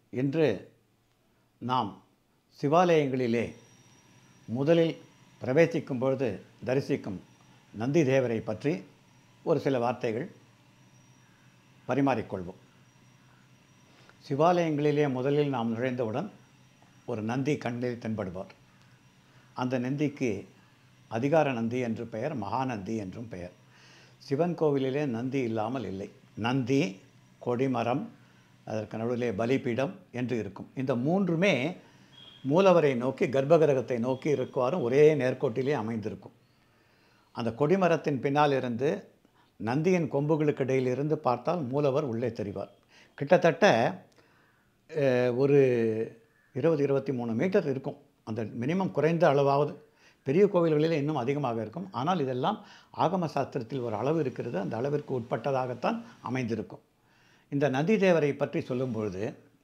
இன்று நாம் சிவாலயங்களிலே முதலில் பிரவேசிக்கும் பொழுது தரிசிக்கும் நந்தி தேவரை பற்றி ஒரு சில வார்த்தைகள் பரிமாறிக்கொள்வோம் சிவாலயங்களிலே முதலில் நாம் நுழைந்தவுடன் ஒரு நந்தி கண்ணில் தென்படுவார் அந்த நந்திக்கு அதிகார நந்தி என்று பெயர் மகாநந்தி என்றும் பெயர் சிவன் கோவிலிலே நந்தி இல்லாமல் இல்லை நந்தி கொடிமரம் அதற்கு நடுவிலே பலிபீடம் என்று இருக்கும் இந்த மூன்றுமே மூலவரை நோக்கி கர்ப்பகிரகத்தை நோக்கி இருக்குவாரும் ஒரே நேர்கோட்டிலே அமைந்திருக்கும் அந்த கொடிமரத்தின் பின்னால் இருந்து நந்தியின் கொம்புகளுக்கு இடையில் இருந்து பார்த்தால் மூலவர் உள்ளே தெரிவார் கிட்டத்தட்ட அஹ், ஒரு இருபது இருபத்தி மூணு மீட்டர் இருக்கும் அந்த மினிமம் குறைந்த அளவாவது பெரிய கோவில்களில் இன்னும் அதிகமாக இருக்கும் ஆனால் இதெல்லாம் ஆகம சாஸ்திரத்தில் ஒரு அளவு இருக்கிறது அந்த அளவிற்கு உட்பட்டதாகத்தான் அமைந்திருக்கும் இந்த நந்தி தேவரை பற்றி சொல்லும் பொழுது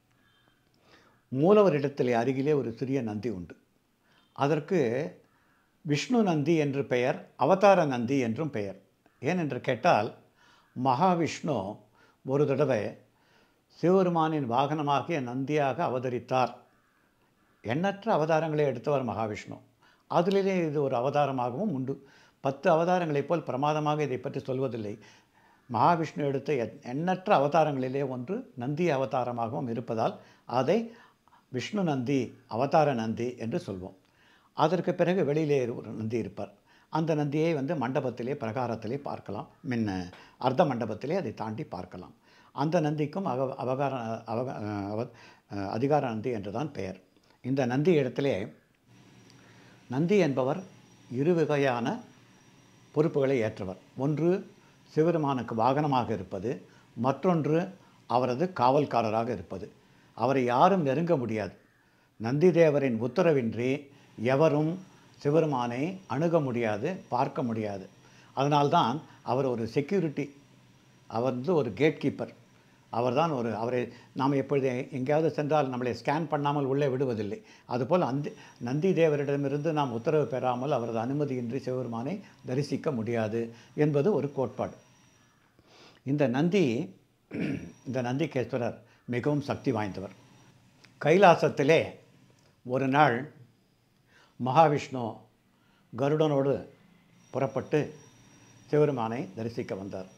மூலவரிடத்திலே அருகிலே ஒரு சிறிய நந்தி உண்டு அதற்கு விஷ்ணு நந்தி என்று பெயர் அவதார நந்தி என்றும் பெயர் ஏனென்று கேட்டால் மகாவிஷ்ணு ஒரு தடவை சிவபெருமானின் வாகனமாகிய நந்தியாக அவதரித்தார் எண்ணற்ற அவதாரங்களை எடுத்தவர் மகாவிஷ்ணு அதிலே இது ஒரு அவதாரமாகவும் உண்டு பத்து அவதாரங்களைப் போல் பிரமாதமாக இதை பற்றி சொல்வதில்லை மகாவிஷ்ணு எடுத்த எண்- எண்ணற்ற அவதாரங்களிலே ஒன்று நந்தி அவதாரமாகவும் இருப்பதால் அதை விஷ்ணு நந்தி அவதார நந்தி என்று சொல்வோம் அதற்கு பிறகு வெளியிலே ஒரு நந்தி இருப்பார் அந்த நந்தியை வந்து மண்டபத்திலே பிரகாரத்திலே பார்க்கலாம் மின்ன அர்த்த மண்டபத்திலே அதை தாண்டி பார்க்கலாம் அந்த நந்திக்கும் அக அவகார அவக அவ அதிகார நந்தி என்றுதான் பெயர் இந்த நந்தி இடத்திலே நந்தி என்பவர் இரு வகையான பொறுப்புகளை ஏற்றவர் ஒன்று சிவபெருமானுக்கு வாகனமாக இருப்பது மற்றொன்று அவரது காவல்காரராக இருப்பது அவரை யாரும் நெருங்க முடியாது நந்தி தேவரின் உத்தரவின்றி எவரும் சிவபெருமானை அணுக முடியாது பார்க்க முடியாது அதனால்தான் அவர் ஒரு செக்யூரிட்டி அவர் வந்து ஒரு கேட் கீப்பர் அவர்தான் ஒரு அவரை நாம் எப்பொழுது எங்கேயாவது சென்றால் நம்மளை ஸ்கேன் பண்ணாமல் உள்ளே விடுவதில்லை அதுபோல் அந்த நந்தி தேவரிடமிருந்து நாம் உத்தரவு பெறாமல் அவரது அனுமதியின்றி சிவபெருமானை தரிசிக்க முடியாது என்பது ஒரு கோட்பாடு இந்த நந்தி இந்த நந்திகேஸ்வரர் மிகவும் சக்தி வாய்ந்தவர் கைலாசத்திலே ஒரு நாள் மகாவிஷ்ணு கருடனோடு புறப்பட்டு சிவபெருமானை தரிசிக்க வந்தார்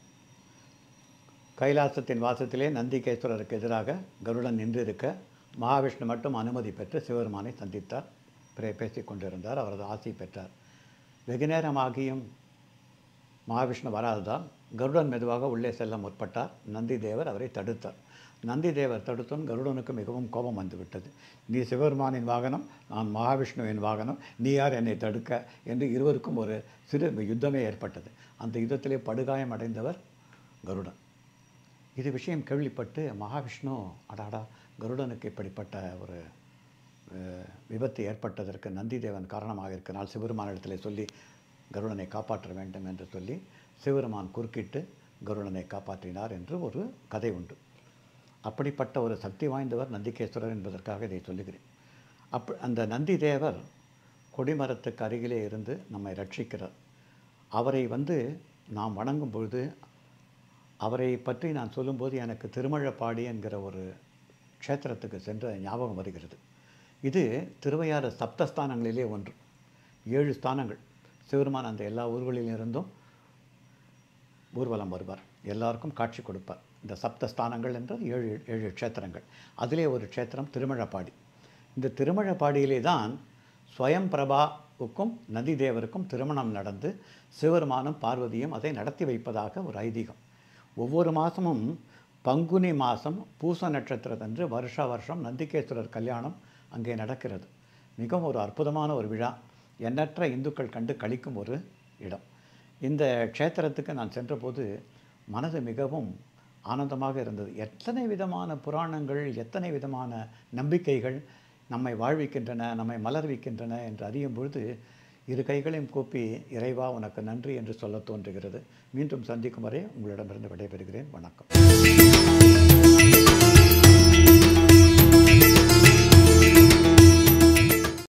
கைலாசத்தின் வாசத்திலே நந்திகேஸ்வரருக்கு எதிராக கருடன் நின்றிருக்க மகாவிஷ்ணு மட்டும் அனுமதி பெற்று சிவபெருமானை சந்தித்தார் பிரே பேசிக் கொண்டிருந்தார் அவரது ஆசி பெற்றார் வெகு நேரமாகியும் மகாவிஷ்ணு வராததால் கருடன் மெதுவாக உள்ளே செல்ல முற்பட்டார் நந்தி தேவர் அவரை தடுத்தார் நந்தி தேவர் தடுத்தும் கருடனுக்கு மிகவும் கோபம் வந்துவிட்டது நீ சிவபெருமானின் வாகனம் நான் மகாவிஷ்ணுவின் வாகனம் நீ யார் என்னை தடுக்க என்று இருவருக்கும் ஒரு சிறு யுத்தமே ஏற்பட்டது அந்த யுத்தத்திலே படுகாயம் அடைந்தவர் கருடன் இது விஷயம் கேள்விப்பட்டு மகாவிஷ்ணு அடாடா கருடனுக்கு இப்படிப்பட்ட ஒரு அஹ், விபத்து ஏற்பட்டதற்கு நந்திதேவன் காரணமாக இருக்கிறனால் சிவபெருமானிடத்தில் சொல்லி கருடனை காப்பாற்ற வேண்டும் என்று சொல்லி சிவபெருமான் குறுக்கிட்டு கருடனை காப்பாற்றினார் என்று ஒரு கதை உண்டு அப்படிப்பட்ட ஒரு சக்தி வாய்ந்தவர் நந்திகேஸ்வரர் என்பதற்காக இதை சொல்லுகிறேன் அப் அந்த நந்தி தேவர் கொடிமரத்துக்கு அருகிலே இருந்து நம்மை ரட்சிக்கிறார் அவரை வந்து நாம் வணங்கும் பொழுது அவரை பற்றி நான் சொல்லும்போது எனக்கு திருமழப்பாடி என்கிற ஒரு க்ஷேத்திரத்துக்கு சென்ற ஞாபகம் வருகிறது இது திருவையாறு சப்தஸ்தானங்களிலே ஒன்று ஏழு ஸ்தானங்கள் சிவருமான் அந்த எல்லா ஊர்களிலிருந்தும் ஊர்வலம் வருவார் எல்லாருக்கும் காட்சி கொடுப்பார் இந்த சப்தஸ்தானங்கள் என்றால் ஏழு ஏழு க்ஷேத்திரங்கள் அதிலே ஒரு க்ஷேத்திரம் திருமழப்பாடி இந்த திருமழப்பாடியிலே தான் ஸ்வயம் பிரபாவுக்கும் நந்திதேவருக்கும் திருமணம் நடந்து சிவருமானும் பார்வதியும் அதை நடத்தி வைப்பதாக ஒரு ஐதீகம் ஒவ்வொரு மாதமும் பங்குனி மாதம் பூச நட்சத்திரத்தன்று வருஷா வருஷம் நந்திகேஸ்வரர் கல்யாணம் அங்கே நடக்கிறது மிகவும் ஒரு அற்புதமான ஒரு விழா எண்ணற்ற இந்துக்கள் கண்டு கழிக்கும் ஒரு இடம் இந்த க்ஷேத்திரத்துக்கு நான் சென்றபோது மனது மிகவும் ஆனந்தமாக இருந்தது எத்தனை விதமான புராணங்கள் எத்தனை விதமான நம்பிக்கைகள் நம்மை வாழ்விக்கின்றன நம்மை மலர்விக்கின்றன என்று அறியும் பொழுது இரு கைகளையும் கூப்பி இறைவா உனக்கு நன்றி என்று சொல்லத் தோன்றுகிறது மீண்டும் சந்திக்கும் வரை உங்களிடமிருந்து விடைபெறுகிறேன் வணக்கம்